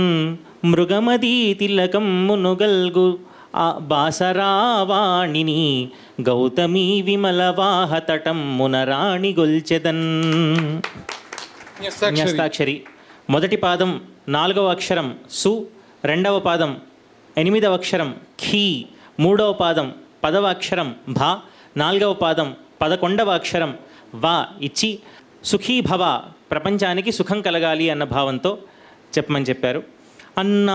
మృగమదీ తిలకం మునుగల్గు ఆ బాసరావాణిని గౌతమీ విమలవాహ తటం మునరాణి గొల్చెదన్ న్యస్తాక్షరి. న్యస్తాక్షరి మొదటి పాదం నాలుగవ అక్షరం సు రెండవ పాదం ఎనిమిదవ అక్షరం ఖీ మూడవ పాదం పదవ అక్షరం భా నాలుగవ పాదం పదకొండవ అక్షరం వా ఇచ్చి సుఖీ భవ ప్రపంచానికి సుఖం కలగాలి అన్న భావంతో చెప్పమని చెప్పారు అన్న